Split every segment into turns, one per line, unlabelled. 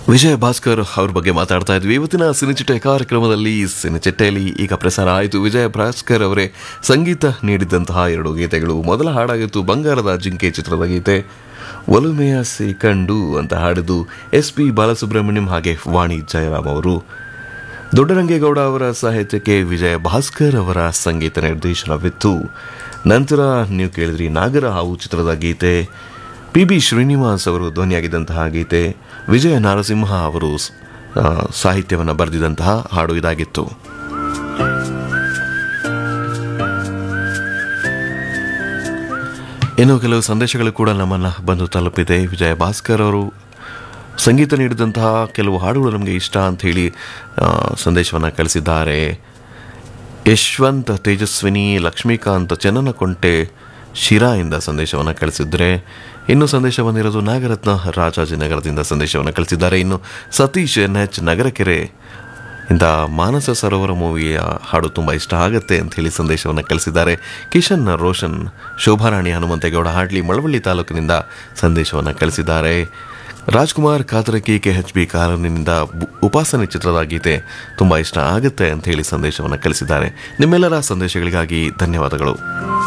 ವಿಜಯ ಭಾಸ್ಕರ್ ಅವ್ರ ಬಗ್ಗೆ ಮಾತಾಡ್ತಾ ಇದ್ವಿ ಇವತ್ತಿನ ಸಿನಿಚಿಟ್ಟೆ ಕಾರ್ಯಕ್ರಮದಲ್ಲಿ ಸಿನಿಚಿಟ್ಟೆಯಲ್ಲಿ ಈಗ ಪ್ರಸಾರ ಆಯಿತು ವಿಜಯ ಭಾಸ್ಕರ್ ಅವರೇ ಸಂಗೀತ ನೀಡಿದಂತಹ ಎರಡು ಗೀತೆಗಳು ಮೊದಲ ಹಾಡಾಗಿತ್ತು ಬಂಗಾರದ ಜಿಂಕೆ ಚಿತ್ರದ ಗೀತೆ ಒಲುಮೆಯ ಸೇಕಂಡು ಅಂತ ಹಾಡಿದ್ದು ಎಸ್ ಪಿ ಬಾಲಸುಬ್ರಹ್ಮಣ್ಯಂ ಹಾಗೆ ವಾಣಿ ಜಯರಾಮ್ ಅವರು ದೊಡ್ಡರಂಗೇಗೌಡ ಅವರ ಸಾಹಿತ್ಯಕ್ಕೆ ವಿಜಯ ಭಾಸ್ಕರ್ ಅವರ ಸಂಗೀತ ನಿರ್ದೇಶನವಿತ್ತು ನಂತರ ನೀವು ಕೇಳಿದ್ರಿ ನಾಗರ ಹಾವು ಚಿತ್ರದ ಗೀತೆ ಪಿ ಬಿ ಶ್ರೀನಿವಾಸ್ ಅವರು ಧ್ವನಿಯಾಗಿದ್ದಂತಹ ಗೀತೆ ವಿಜಯ ನರಸಿಂಹ ಅವರು ಆ, ಸಾಹಿತ್ಯವನ್ನು ಬರೆದಿದ್ದಂತಹ ಹಾಡು ಇದಾಗಿತ್ತು ಇನ್ನು ಕೆಲವು ಸಂದೇಶಗಳು ಕೂಡ ನಮ್ಮನ್ನು ಬಂದು ತಲುಪಿದೆ ವಿಜಯ ಭಾಸ್ಕರ್ ಅವರು ಸಂಗೀತ ನೀಡಿದಂತಹ ಕೆಲವು ಹಾಡುಗಳು ನಮಗೆ ಇಷ್ಟ ಅಂತ ಹೇಳಿ ಸಂದೇಶವನ್ನು ಕಳಿಸಿದ್ದಾರೆ ಯಶವಂತ್ ತೇಜಸ್ವಿನಿ ಲಕ್ಷ್ಮೀಕಾಂತ್ ಚನ್ನನಕೊಂಟೆ ಶಿರಾಯಿಂದ ಸಂದೇಶವನ್ನು ಕಳಿಸಿದ್ರೆ ಇನ್ನು ಸಂದೇಶ ಬಂದಿರೋದು ನಾಗರತ್ನ ರಾಜಾಜಿನಗರದಿಂದ ಸಂದೇಶವನ್ನು ಕಳಿಸಿದ್ದಾರೆ ಇನ್ನು ಸತೀಶ್ ಎನ್ ಎಚ್ ನಗರಕೆರೆ ಇಂದ ಮಾನಸ ಸರೋವರ ಮೂವಿಯ ಹಾಡು ತುಂಬ ಇಷ್ಟ ಆಗುತ್ತೆ ಅಂತ ಹೇಳಿ ಸಂದೇಶವನ್ನು ಕಳಿಸಿದ್ದಾರೆ ಕಿಶನ್ ರೋಷನ್ ಶೋಭಾರಾಣಿ ಹನುಮಂತೇಗೌಡ ಹಾಡ್ಲಿ ಮಳವಳ್ಳಿ ತಾಲೂಕಿನಿಂದ ಸಂದೇಶವನ್ನು ಕಳಿಸಿದ್ದಾರೆ Rajkumar Katarki K H B ಕಾಲೋನಿನಿಂದ ಬು- ಉಪಾಸನೆ ಚಿತ್ರದ ಗೀತೆ ತುಂಬ ಇಷ್ಟ ಆಗುತ್ತೆ ಅಂತ ಹೇಳಿ ಸಂದೇಶವನ್ನು ಕಳಿಸಿದ್ದಾರೆ ನಿಮ್ಮೆಲ್ಲರ ಸಂದೇಶಗಳಿಗಾಗಿ ಧನ್ಯವಾದಗಳು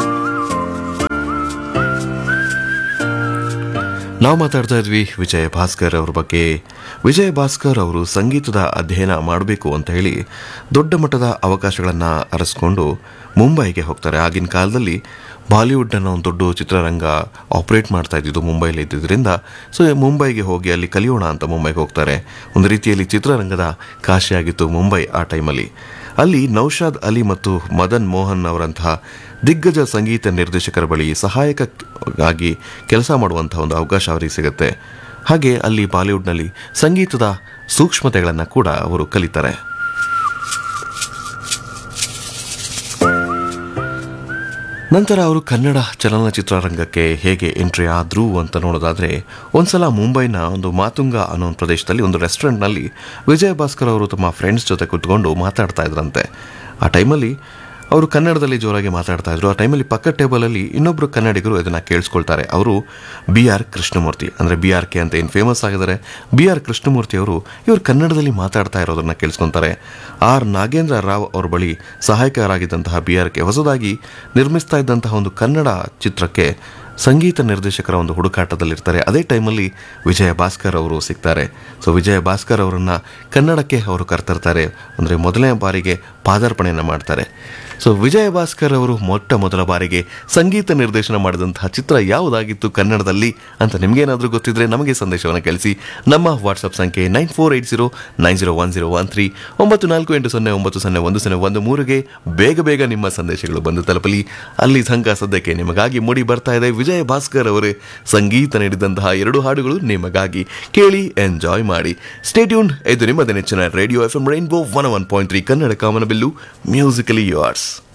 ನಾವು ಮಾತಾಡ್ತಾ ಇದ್ವಿ ವಿಜಯ ಭಾಸ್ಕರ್ ಅವ್ರ ಬಗ್ಗೆ ವಿಜಯ ಭಾಸ್ಕರ್ ಅವರು ಸಂಗೀತದ ಅಧ್ಯಯನ ಮಾಡಬೇಕು ಅಂತ ಹೇಳಿ ದೊಡ್ಡ ಮಟ್ಟದ ಅವಕಾಶಗಳನ್ನು ಅರಸ್ಕೊಂಡು ಮುಂಬೈಗೆ ಹೋಗ್ತಾರೆ ಆಗಿನ ಕಾಲದಲ್ಲಿ ಬಾಲಿವುಡ್ ಅನ್ನೋ ಒಂದು ದೊಡ್ಡ ಚಿತ್ರರಂಗ ಆಪರೇಟ್ ಮಾಡ್ತಾ ಇದ್ದಿದ್ದು ಮುಂಬೈಲಿ ಇದ್ದಿದ್ದರಿಂದ ಸೊ ಮುಂಬೈಗೆ ಹೋಗಿ ಅಲ್ಲಿ ಕಲಿಯೋಣ ಅಂತ ಮುಂಬೈಗೆ ಹೋಗ್ತಾರೆ ಒಂದು ರೀತಿಯಲ್ಲಿ ಚಿತ್ರರಂಗದ ಕಾಶಿಯಾಗಿತ್ತು ಮುಂಬೈ ಆ ಟೈಮಲ್ಲಿ ಅಲ್ಲಿ ನೌಶಾದ್ ಅಲಿ ಮತ್ತು ಮದನ್ ಮೋಹನ್ ಅವರಂತಹ ದಿಗ್ಗಜ ಸಂಗೀತ ನಿರ್ದೇಶಕರ ಬಳಿ ಸಹಾಯಕವಾಗಿ ಕೆಲಸ ಮಾಡುವಂತಹ ಒಂದು ಅವಕಾಶ ಅವರಿಗೆ ಸಿಗುತ್ತೆ ಹಾಗೆ ಅಲ್ಲಿ ಬಾಲಿವುಡ್ನಲ್ಲಿ ಸಂಗೀತದ ಸೂಕ್ಷ್ಮತೆಗಳನ್ನು ಕೂಡ ಅವರು ಕಲಿತಾರೆ ನಂತರ ಅವರು ಕನ್ನಡ ಚಲನಚಿತ್ರರಂಗಕ್ಕೆ ಹೇಗೆ ಎಂಟ್ರಿ ಆದ್ರು ಅಂತ ನೋಡೋದಾದ್ರೆ ಒಂದ್ಸಲ ಮುಂಬೈನ ಒಂದು ಮಾತುಂಗ ಅನ್ನೋ ಒಂದು ಪ್ರದೇಶದಲ್ಲಿ ಒಂದು ರೆಸ್ಟೋರೆಂಟ್ನಲ್ಲಿ ವಿಜಯ ಭಾಸ್ಕರ್ ಅವರು ತಮ್ಮ ಫ್ರೆಂಡ್ಸ್ ಜೊತೆ ಕೂತ್ಕೊಂಡು ಮಾತಾಡ್ತಾ ಇದ್ರಂತೆ ಆ ಟೈಮಲ್ಲಿ ಅವರು ಕನ್ನಡದಲ್ಲಿ ಜೋರಾಗಿ ಮಾತಾಡ್ತಾ ಇದ್ರು ಆ ಟೈಮಲ್ಲಿ ಪಕ್ಕ ಟೇಬಲಲ್ಲಿ ಇನ್ನೊಬ್ಬರು ಕನ್ನಡಿಗರು ಇದನ್ನು ಕೇಳಿಸ್ಕೊಳ್ತಾರೆ ಅವರು ಬಿ ಆರ್ ಕೃಷ್ಣಮೂರ್ತಿ ಅಂದರೆ ಬಿ ಆರ್ ಕೆ ಅಂತ ಏನು ಫೇಮಸ್ ಆಗಿದ್ದಾರೆ ಬಿ ಆರ್ ಕೃಷ್ಣಮೂರ್ತಿ ಅವರು ಇವರು ಕನ್ನಡದಲ್ಲಿ ಮಾತಾಡ್ತಾ ಇರೋದನ್ನ ಕೇಳಿಸ್ಕೊತಾರೆ ಆರ್ ನಾಗೇಂದ್ರ ರಾವ್ ಅವ್ರ ಬಳಿ ಸಹಾಯಕರಾಗಿದ್ದಂತಹ ಬಿ ಆರ್ ಕೆ ಹೊಸದಾಗಿ ನಿರ್ಮಿಸ್ತಾ ಇದ್ದಂತಹ ಒಂದು ಕನ್ನಡ ಚಿತ್ರಕ್ಕೆ ಸಂಗೀತ ನಿರ್ದೇಶಕರ ಒಂದು ಹುಡುಕಾಟದಲ್ಲಿರ್ತಾರೆ ಅದೇ ಟೈಮಲ್ಲಿ ವಿಜಯ ಭಾಸ್ಕರ್ ಅವರು ಸಿಗ್ತಾರೆ ಸೊ ವಿಜಯ ಭಾಸ್ಕರ್ ಅವರನ್ನ ಕನ್ನಡಕ್ಕೆ ಅವರು ಕರೆತರ್ತಾರೆ ಅಂದರೆ ಮೊದಲನೇ ಬಾರಿಗೆ ಪಾದಾರ್ಪಣೆಯನ್ನು ಮಾಡ್ತಾರೆ ಸೊ ವಿಜಯ ಭಾಸ್ಕರ್ ಅವರು ಮೊಟ್ಟ ಮೊದಲ ಬಾರಿಗೆ ಸಂಗೀತ ನಿರ್ದೇಶನ ಮಾಡಿದಂತಹ ಚಿತ್ರ ಯಾವುದಾಗಿತ್ತು ಕನ್ನಡದಲ್ಲಿ ಅಂತ ನಿಮಗೇನಾದರೂ ಗೊತ್ತಿದ್ರೆ ನಮಗೆ ಸಂದೇಶವನ್ನು ಕಳಿಸಿ ನಮ್ಮ ವಾಟ್ಸಪ್ ಸಂಖ್ಯೆ nine four eight zero nine zero one zero one three ಒಂಬತ್ತು ನಾಲ್ಕು ಎಂಟು ಸೊನ್ನೆ ಒಂಬತ್ತು ಸೊನ್ನೆ ಒಂದು ಸೊನ್ನೆ ಒಂದು ಮೂರುಗೆ ಬೇಗ ಬೇಗ ನಿಮ್ಮ ಸಂದೇಶಗಳು ಬಂದು ತಲುಪಲಿ ಅಲ್ಲಿ ಸಂಘ ಸದ್ಯಕ್ಕೆ ನಿಮಗಾಗಿ ಮೂಡಿ ಬರ್ತಾ ಇದೆ ವಿಜಯ ಭಾಸ್ಕರ್ ಅವರೇ ಸಂಗೀತ ನೀಡಿದಂತಹ ಎರಡು ಹಾಡುಗಳು ನಿಮಗಾಗಿ ಕೇಳಿ ಎಂಜಾಯ್ ಮಾಡಿ ಸ್ಟೇಟ್ಯೂನ್ ಇದು ನಿಮ್ಮದೇ ನೆಚ್ಚಿನ radio F M rainbow one one point three Kannada ಕಾಮನಬಿಲ್ಲು ಮ್ಯೂಸಿಕಲಿ ಯಾರ್ಸ್